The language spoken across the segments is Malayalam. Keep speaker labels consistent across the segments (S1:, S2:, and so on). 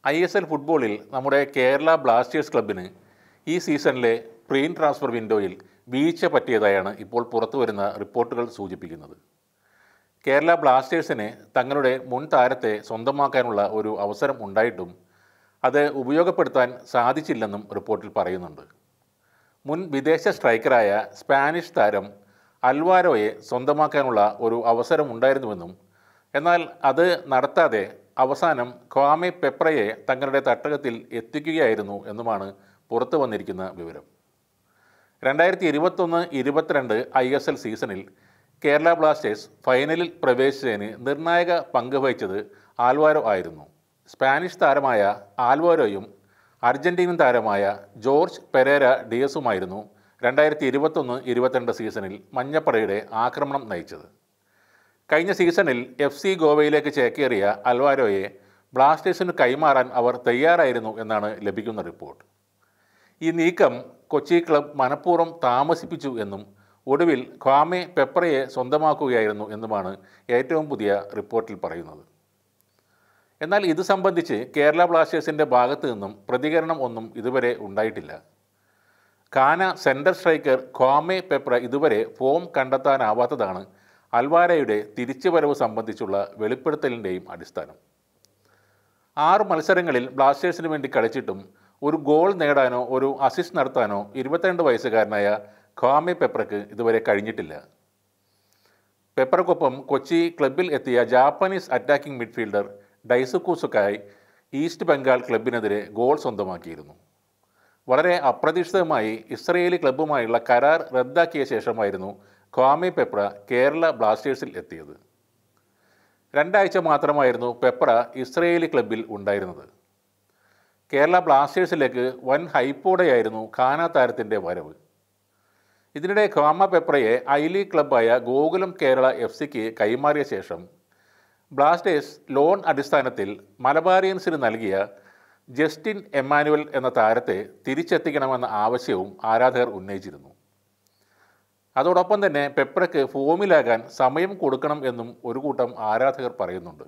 S1: ഐ എസ് എൽ ഫുട്ബോളിൽ നമ്മുടെ കേരള ബ്ലാസ്റ്റേഴ്സ് ക്ലബിന് ഈ സീസണിലെ പ്രീൻ ട്രാൻസ്ഫർ വിൻഡോയിൽ വീഴ്ച പറ്റിയതായാണ് ഇപ്പോൾ പുറത്തു വരുന്ന റിപ്പോർട്ടുകൾ സൂചിപ്പിക്കുന്നത് കേരള ബ്ലാസ്റ്റേഴ്സിന് തങ്ങളുടെ മുൻ താരത്തെ സ്വന്തമാക്കാനുള്ള ഒരു അവസരം ഉണ്ടായിട്ടും അത് ഉപയോഗപ്പെടുത്താൻ സാധിച്ചില്ലെന്നും റിപ്പോർട്ടിൽ പറയുന്നുണ്ട് മുൻ വിദേശ സ്ട്രൈക്കറായ സ്പാനിഷ് താരം അൽവാരോയെ സ്വന്തമാക്കാനുള്ള ഒരു അവസരം ഉണ്ടായിരുന്നുവെന്നും എന്നാൽ അത് നടത്താതെ അവസാനം ഖ്വാമെ പെപ്രയെ തങ്ങളുടെ തട്ടകത്തിൽ എത്തിക്കുകയായിരുന്നു എന്നുമാണ് പുറത്തു വന്നിരിക്കുന്ന വിവരം രണ്ടായിരത്തി ഇരുപത്തൊന്ന് ഇരുപത്തിരണ്ട് ഐ എസ് എൽ സീസണിൽ കേരള ബ്ലാസ്റ്റേഴ്സ് ഫൈനലിൽ പ്രവേശിച്ചതിന് നിർണായക പങ്ക് വഹിച്ചത് ആൽവാരോ ആയിരുന്നു സ്പാനിഷ് താരമായ ആൽവാരോയും അർജന്റീനൻ താരമായ ജോർജ് പെരേര ഡിയസുമായിരുന്നു രണ്ടായിരത്തി ഇരുപത്തൊന്ന് ഇരുപത്തിരണ്ട് സീസണിൽ മഞ്ഞപ്പടയുടെ ആക്രമണം നയിച്ചത് കഴിഞ്ഞ സീസണിൽ എഫ് സി ഗോവയിലേക്ക് ചേക്കേറിയ അൽവാരോയെ ബ്ലാസ്റ്റേഴ്സിന് കൈമാറാൻ അവർ തയ്യാറായിരുന്നു എന്നാണ് ലഭിക്കുന്ന റിപ്പോർട്ട് ഈ നീക്കം കൊച്ചി ക്ലബ് മനഃപൂർവ്വം താമസിപ്പിച്ചു എന്നും ഒടുവിൽ ഖ്വാമെ പെപ്രയെ സ്വന്തമാക്കുകയായിരുന്നു എന്നുമാണ് ഏറ്റവും പുതിയ റിപ്പോർട്ടിൽ പറയുന്നത് എന്നാൽ ഇത് സംബന്ധിച്ച് കേരള ബ്ലാസ്റ്റേഴ്സിൻ്റെ ഭാഗത്തു നിന്നും പ്രതികരണം ഒന്നും ഇതുവരെ ഉണ്ടായിട്ടില്ല Ghana centre striker Kwame Peprah ഇതുവരെ ഫോം കണ്ടെത്താനാവാത്തതാണ് അൽവാരയുടെ തിരിച്ചുവരവ് സംബന്ധിച്ചുള്ള വെളിപ്പെടുത്തലിൻ്റെയും അടിസ്ഥാനം ആറ് മത്സരങ്ങളിൽ ബ്ലാസ്റ്റേഴ്സിന് വേണ്ടി കളിച്ചിട്ടും ഒരു ഗോൾ നേടാനോ ഒരു അസിസ്റ്റ് നടത്താനോ ഇരുപത്തിരണ്ട് വയസ്സുകാരനായ ഖ്വാമെ പെപ്രക്ക് ഇതുവരെ കഴിഞ്ഞിട്ടില്ല പെപ്രക്കൊപ്പം കൊച്ചി ക്ലബിൽ എത്തിയ Japanese attacking midfielder Daisuke Sakai East Bengal ക്ലബിനെതിരെ ഗോൾ സ്വന്തമാക്കിയിരുന്നു വളരെ അപ്രതീക്ഷിതമായി ഇസ്രയേലി ക്ലബ്ബുമായുള്ള കരാർ റദ്ദാക്കിയ ശേഷമായിരുന്നു ഖ്വാമെ പെപ്ര കേരള ബ്ലാസ്റ്റേഴ്സിൽ എത്തിയത് രണ്ടാഴ്ച മാത്രമായിരുന്നു പെപ്ര ഇസ്രയേലി ക്ലബിൽ ഉണ്ടായിരുന്നത് കേരള ബ്ലാസ്റ്റേഴ്സിലേക്ക് വൻ ഹൈപ്പോടെയായിരുന്നു ഖാന താരത്തിൻ്റെ വരവ് ഇതിനിടെ ഖാമ പെപ്രയെ ഐ ലീഗ് ക്ലബ്ബായ ഗോകുലം കേരള എഫ് സിക്ക് കൈമാറിയ ശേഷം ബ്ലാസ്റ്റേഴ്സ് ലോൺ അടിസ്ഥാനത്തിൽ മലബാറിയൻസിന് നൽകിയ ജസ്റ്റിൻ എമ്മാനുവൽ എന്ന താരത്തെ തിരിച്ചെത്തിക്കണമെന്ന ആവശ്യവും ആരാധകർ ഉന്നയിച്ചിരുന്നു അതോടൊപ്പം തന്നെ പെപ്രയ്ക്ക് ഫോമിലാകാൻ സമയം കൊടുക്കണം എന്നും ഒരു കൂട്ടം ആരാധകർ പറയുന്നുണ്ട്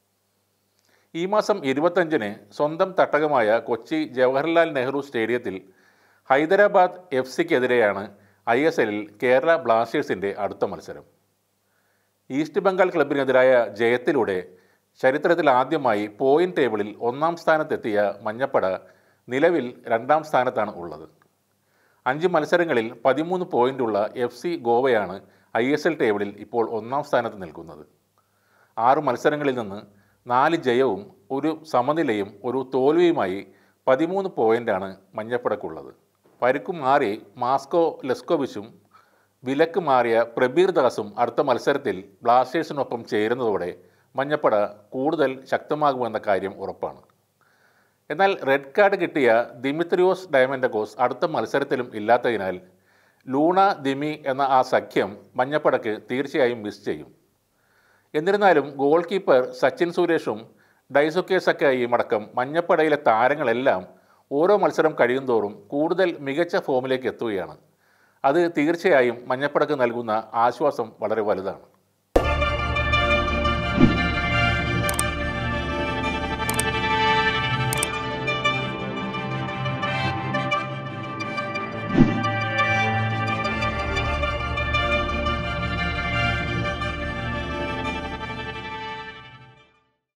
S1: ഈ മാസം ഇരുപത്തഞ്ചിന് സ്വന്തം തട്ടകമായ കൊച്ചി ജവഹർലാൽ നെഹ്റു സ്റ്റേഡിയത്തിൽ ഹൈദരാബാദ് എഫ് സിക്കെതിരെയാണ് ഐ എസ് എല്ലിൽ കേരള ബ്ലാസ്റ്റേഴ്സിൻ്റെ അടുത്ത മത്സരം ഈസ്റ്റ് ബംഗാൾ ക്ലബിനെതിരായ ജയത്തിലൂടെ ചരിത്രത്തിൽ ആദ്യമായി പോയിന്റ് ടേബിളിൽ ഒന്നാം സ്ഥാനത്തെത്തിയ മഞ്ഞപ്പട നിലവിൽ രണ്ടാം സ്ഥാനത്താണ് ഉള്ളത് അഞ്ച് മത്സരങ്ങളിൽ പതിമൂന്ന് പോയിൻ്റുള്ള എഫ് സി ഗോവയാണ് ഐ എസ് എൽ ടേബിളിൽ ഇപ്പോൾ ഒന്നാം സ്ഥാനത്ത് നിൽക്കുന്നത് ആറ് മത്സരങ്ങളിൽ നിന്ന് നാല് ജയവും ഒരു സമനിലയും ഒരു തോൽവിയുമായി പതിമൂന്ന് പോയിൻ്റാണ് മഞ്ഞപ്പടക്കുള്ളത് പരുക്കും മാറി മാസ്കോ ലെസ്കോവിച്ചും വിലക്ക് മാറിയ പ്രബീർ ദാസും അടുത്ത മത്സരത്തിൽ ബ്ലാസ്റ്റേഴ്സിനൊപ്പം ചേരുന്നതോടെ മഞ്ഞപ്പട കൂടുതൽ ശക്തമാകുമെന്ന കാര്യം ഉറപ്പാണ് എന്നാൽ റെഡ് കാർഡ് കിട്ടിയ ദിമിത്രിയോസ് ഡയമൻഡഗോസ് അടുത്ത മത്സരത്തിലും ഇല്ലാത്തതിനാൽ ലൂണ ദിമി എന്ന ആ സഖ്യം മഞ്ഞപ്പടക്ക് തീർച്ചയായും മിസ് ചെയ്യും എന്നിരുന്നാലും ഗോൾ കീപ്പർ സച്ചിൻ സുരേഷും ഡൈസുക്കെ സക്കായിയും അടക്കം മഞ്ഞപ്പടയിലെ താരങ്ങളെല്ലാം ഓരോ മത്സരം കഴിയുന്തോറും കൂടുതൽ മികച്ച ഫോമിലേക്ക് എത്തുകയാണ് അത് തീർച്ചയായും മഞ്ഞപ്പടക്ക് നൽകുന്ന ആശ്വാസം വളരെ വലുതാണ്